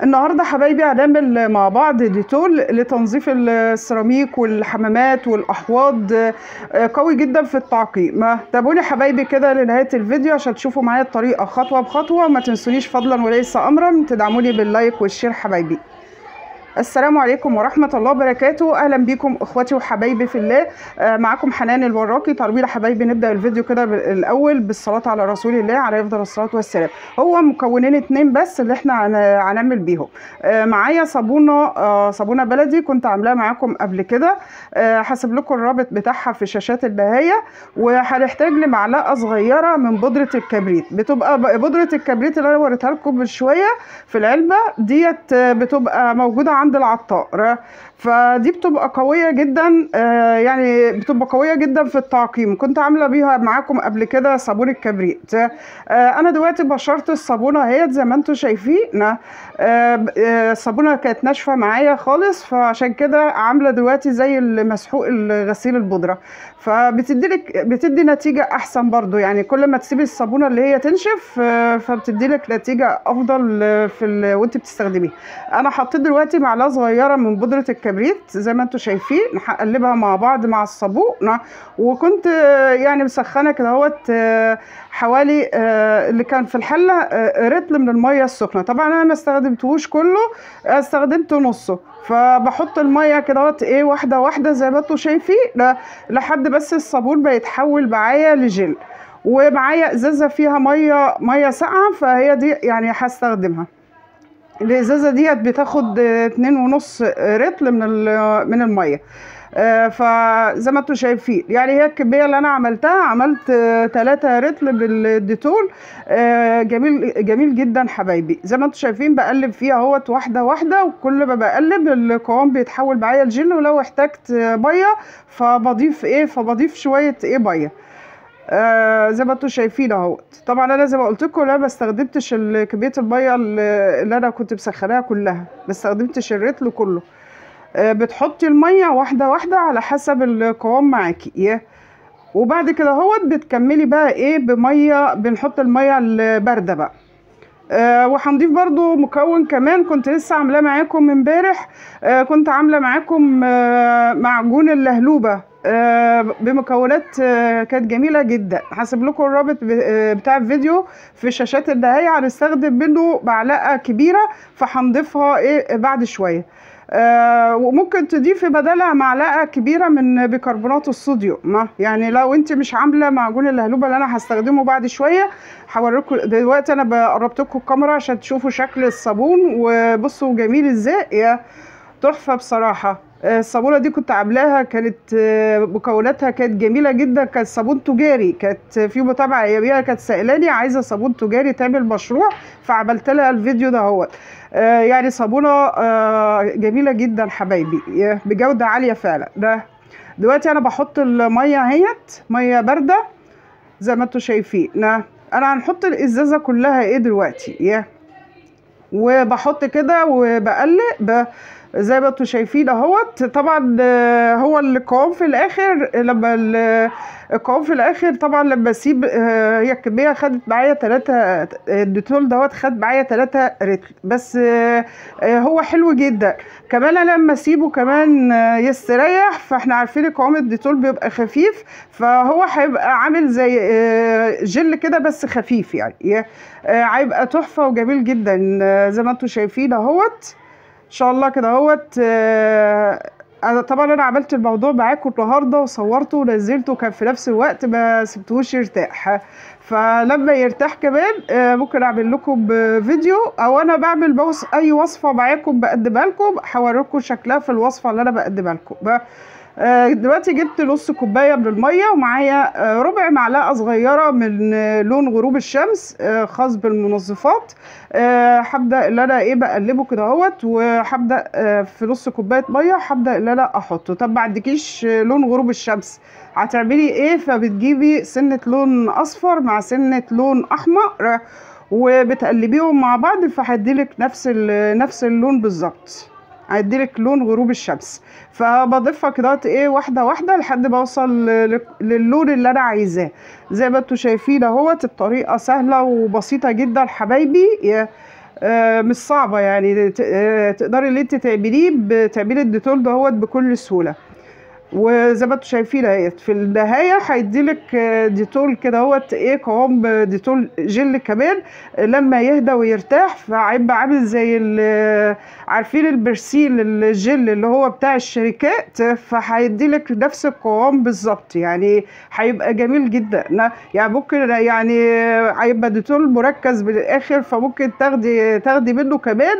النهارده حبايبي هنعمل مع بعض ديتول لتنظيف السيراميك والحمامات والاحواض آه، قوي جدا في التعقيم تابعوني حبايبي كده لنهايه الفيديو عشان تشوفوا معايا الطريقه خطوه بخطوه وما تنسونيش فضلا وليس امرا تدعموني باللايك والشير حبايبي السلام عليكم ورحمة الله وبركاته أهلا بيكم إخواتي وحبايبي في الله آه معاكم حنان الوراقي تربية حبايبي نبدأ الفيديو كده الأول بالصلاة على رسول الله عليه أفضل الصلاة والسلام هو مكونين اتنين بس اللي احنا هن- هنعمل بيهم آه معايا صابونة آه صابونة بلدي كنت عاملاها معاكم قبل كده آه هسيب لكم الرابط بتاعها في شاشات النهاية وهنحتاج لمعلقة صغيرة من بودرة الكبريت بتبقى ب- بودرة الكبريت اللي أنا وريتها لكم من شوية في العلبة ديت آه، بتبقى موجودة عند العطار فدي بتبقى قوية جدا آه، يعني بتبقى قوية جدا في التعقيم كنت عاملة بيها معاكم قبل كده صابون الكبريت آه، أنا دلوقتي بشرت الصابونة اهيت زي ما انتم شايفين آه، ب- آه، الصابونة كانت ناشفة معايا خالص فعشان كده عاملة دلوقتي زي المسحوق غسيل البودرة فبتدي لك بتدي نتيجة أحسن برضو يعني كل ما تسيبي الصابونة اللي هي تنشف آه، فبتدي لك نتيجة أفضل آه، في ال... وأنت بتستخدميها أنا حطيت دلوقتي معلقة صغيرة من بودرة الكبريت زي ما أنتم شايفين هقلبها مع بعض مع الصابون وكنت آه، يعني مسخنة كده اهوت آه، حوالي آه، اللي كان في الحلة آه، رتل من المية السخنة طبعا أنا ما استخدمتهوش كله آه، استخدمت نصه فبحط المية كده اهوت ايه واحدة واحدة زي ما انتم شايفين ل- لحد بس الصابون بيتحول معايا لجل ومعايا ازازة فيها مية مية ساقعة فهي دي يعني هستخدمها الازازه ديت بتاخد آه، اتنين ونص رتل من ال- من الميه آه، فزي ما انتم شايفين يعني هي الكميه اللي انا عملتها عملت آه، تلاتة رتل بالديتول آه، جميل جميل جدا حبايبي زي ما انتم شايفين بقلب فيها اهوت واحده واحده وكل ما بقلب القوام بيتحول معايا الجل ولو احتجت آه، ميه فبضيف ايه فبضيف شويه ايه ميه آه زي ما انتم شايفين اهوت طبعا انا زي ما قلت لكم انا ما استخدمتش ال- كميه الميه اللي اللي انا كنت مسخناها كلها ما استخدمتش الرتل كله آه بتحطي الميه واحده واحده على حسب القوام معاكي يا وبعد كده اهوت بتكملي بقى ايه بميه بنحط الميه البارده بقى آه وهنضيف برضو مكون كمان كنت لسه عاملاه معاكم امبارح آه كنت عامله معاكم آه معجون اللهلوبه آه بمكونات آه كانت جميله جدا هسيب لكم الرابط ب- آه، بتاع الفيديو في شاشات النهايه هنستخدم منه معلقه كبيره فهنضيفها ايه بعد شويه آه وممكن تضيفي بدلها معلقه كبيره من بيكربونات الصوديوم ما يعني لو انت مش عامله معجون اللهلوبه اللي انا هستخدمه بعد شويه هوريكم دلوقتي انا قربت لكم الكاميرا عشان تشوفوا شكل الصابون وبصوا جميل ازاي يا تحفه بصراحه آه، الصابونه دي كنت عاملاها كانت آه، مكوناتها كانت جميله جدا كانت صابون تجاري كانت في متابعه اياميها كانت سائلاني عايزه صابون تجاري تعمل مشروع فعملت لها الفيديو ده هو يعني صابونه آه، جميله جدا حبايبي يا- بجوده عاليه فعلا ده دلوقتي انا بحط الميه اهيت ميه بارده زي ما انتم شايفين نا- انا هنحط الازازه كلها ايه دلوقتي يا وبحط كده وبقلب ب- زي ما انتم شايفين اهوت طبعا آه، هو القوام في الاخر لما ال- القوام في الاخر طبعا لما اسيب آه، هي الكميه خدت معايا ثلاثة الديتول دوت خد معايا ثلاثة رتل بس آه، آه، هو حلو جدا كمان انا لما اسيبه كمان آه، يستريح فاحنا عارفين قوام الديتول بيبقى خفيف فهو هيبقى عامل زي آه، جل كده بس خفيف يعني ي- آه، هيبقى تحفه وجميل جدا آه، زي ما انتم شايفين اهوت ان شاء الله كده اهوت آه، انا طبعا انا عملت الموضوع معاكم النهارده وصورته ونزلته كان في نفس الوقت ما سبتهوش يرتاح فلما يرتاح كمان آه، ممكن اعمل لكم فيديو او انا بعمل بوص اي وصفه معاكم بقدمها لكم هوريكم شكلها في الوصفه اللي انا بقدمها لكم ب- آه، دلوقتي جبت نص كوبايه من الميه ومعايا آه، ربع معلقه صغيره من آه، لون غروب الشمس آه، خاص بالمنظفات آه، هبدا اللي انا ايه بقلبه كده اهوت وهبدا آه، في نص كوبايه ميه هبدا اللي انا احطه طب ما عندكيش آه، لون غروب الشمس هتعملي ايه فبتجيبي سنه لون اصفر مع سنه لون احمر آه، وبتقلبيهم مع بعض فهيديلك نفس ال- نفس اللون بالظبط هيديلك لون غروب الشمس فبضيفها كده ايه واحده واحده لحد ما اوصل ل- للون اللي انا عايزاه زي ما انتم شايفين اهوت الطريقه سهله وبسيطه جدا حبايبي يا- آه، مش صعبه يعني ت- آه، تقدري اللي انت تعمليه بتعملي الديتول دهوت بكل سهوله وزي ما انتم شايفين اهيت في النهايه هيديلك آه، ديتول كده اهوت ايه قوام ديتول جل كمان آه، لما يهدى ويرتاح فهيبقى عامل زي ال- عارفين البرسيل الجل اللي هو بتاع الشركات فهيديلك نفس القوام بالظبط يعني هيبقى جميل جدا نا- يعني ممكن يعني هيبقى ديتول مركز بالاخر فممكن تاخدي تاخدي منه كمان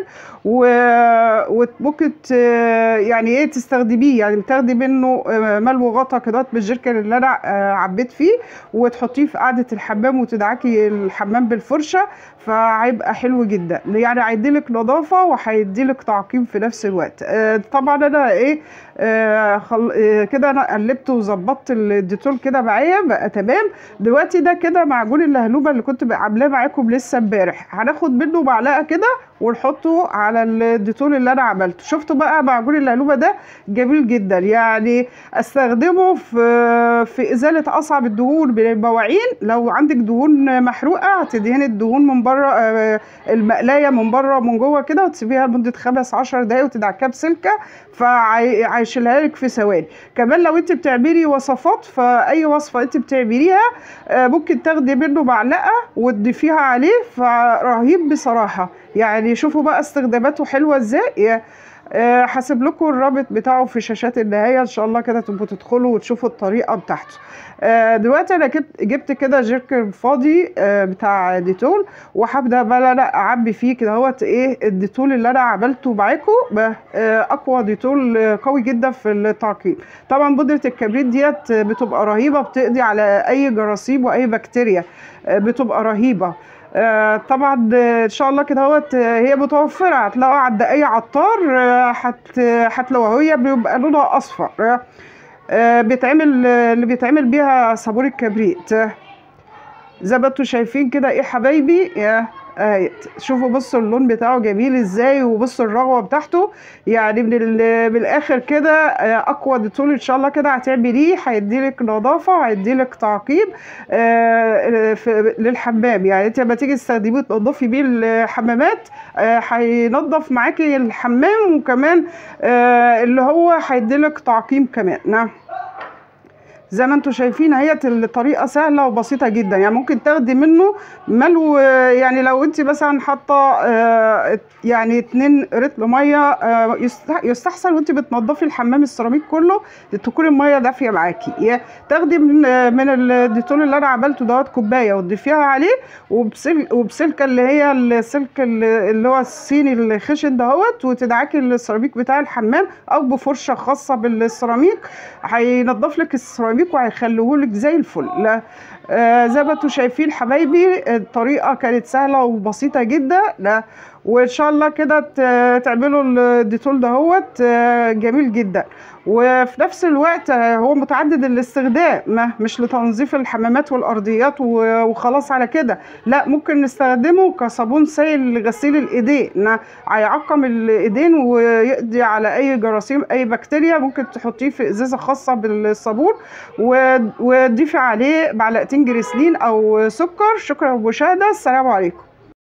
و- وممكن ت- يعني ايه تستخدميه يعني تاخدي منه آه، ملو غطا كده بالجيركن اللي انا آه، عبيت فيه وتحطيه في قاعده الحمام وتدعكي الحمام بالفرشه فهيبقى حلو جدا يعني هيديلك نظافه وهيديلك تعقيم في نفس الوقت آه، طبعا انا ايه آه، خل... آه، كده انا قلبت وظبطت الديتول كده معايا بقى تمام دلوقتي ده كده معجون اللهلوبه اللي كنت بقى عاملاه معاكم لسه امبارح هناخد منه معلقه كده ونحطه على الديتول اللي انا عملته شفتوا بقى معجون اللهلوبه ده جميل جدا يعني استخدمه في في ازاله اصعب الدهون من المواعين لو عندك دهون محروقه هتدهني الدهون من بره آه، المقلايه من بره ومن جوه كده وتسيبيها لمده خمس عشر دقايق وتدعكها بسلكه فهيشيلها لك في ثواني كمان لو انت بتعملي وصفات فاي وصفه انت بتعمليها آه، ممكن تاخدي منه معلقه وتضيفيها عليه فرهيب بصراحه يعني شوفوا بقى استخداماته حلوه ازاي آه، هسيب لكم الرابط بتاعه في شاشات النهايه ان شاء الله كده تبقوا تدخلوا وتشوفوا الطريقه بتاعته آه، دلوقتي انا جبت جبت كده جيركن فاضي آه، بتاع ديتول وهبدا بقى انا اعبي فيه كده اهوت ايه الديتول اللي انا عملته معاكم ب- آه، اقوى ديتول آه، قوي جدا في التعقيم طبعا بودره الكبريت ديت آه، بتبقى رهيبه بتقضي على اي جراثيم واي بكتيريا آه، بتبقى رهيبه آه، طبعا آه، ان شاء الله كده اهوت آه، هي متوفره هتلاقوها عند اي عطار آه، هت هتلاقوها هي بيبقى لونها اصفر آه، آه، بيتعمل آه، اللي بيتعمل بيها صابون الكبريت آه، زي ما انتوا شايفين كده ايه حبايبي يا آه شوفوا بصوا اللون بتاعه جميل ازاي وبصوا الرغوه بتاعته يعني من, ال- من الاخر كده آه اقوى ديتول ان شاء الله كده هتعمليه هيديلك نظافه وهيديلك تعقيم آه في- للحمام يعني انت لما تيجي تستخدميه تنضفي بيه الحمامات آه، هينضف معاكي الحمام وكمان آه اللي هو هيديلك تعقيم كمان نعم زي ما انتم شايفين هي الطريقه سهله وبسيطه جدا يعني ممكن تاخدي منه ملو آه، يعني لو انت مثلا حاطه آه، يعني اتنين رتل ميه آه، يست- يستحسن وانت بتنضفي الحمام السيراميك كله تكون الميه دافيه معاكي يا تاخدي من آه، من الديتول اللي انا عملته دوت كوبايه وتضيفيها عليه وبسل وبسلكه اللي هي السلك اللي اللي هو الصيني الخشن دهوت وتدعكي السيراميك بتاع الحمام او بفرشه خاصه بالسيراميك هينضف لك السيراميك وهيخليه لك زي الفل لا آه زي ما انتم شايفين حبايبي الطريقه كانت سهله وبسيطه جدا لا وان شاء الله كده ت- تعملوا الديتول دهوت آه، جميل جدا وفي نفس الوقت آه، هو متعدد الاستخدام ما- مش لتنظيف الحمامات والارضيات و- وخلاص على كده لا ممكن نستخدمه كصابون سائل لغسيل الايدين نا- هيعقم الايدين ويقضي على اي جراثيم اي بكتيريا ممكن تحطيه في ازازه خاصه بالصابون و- وتضيفي عليه معلقتين جريسلين او سكر شكرا للمشاهده السلام عليكم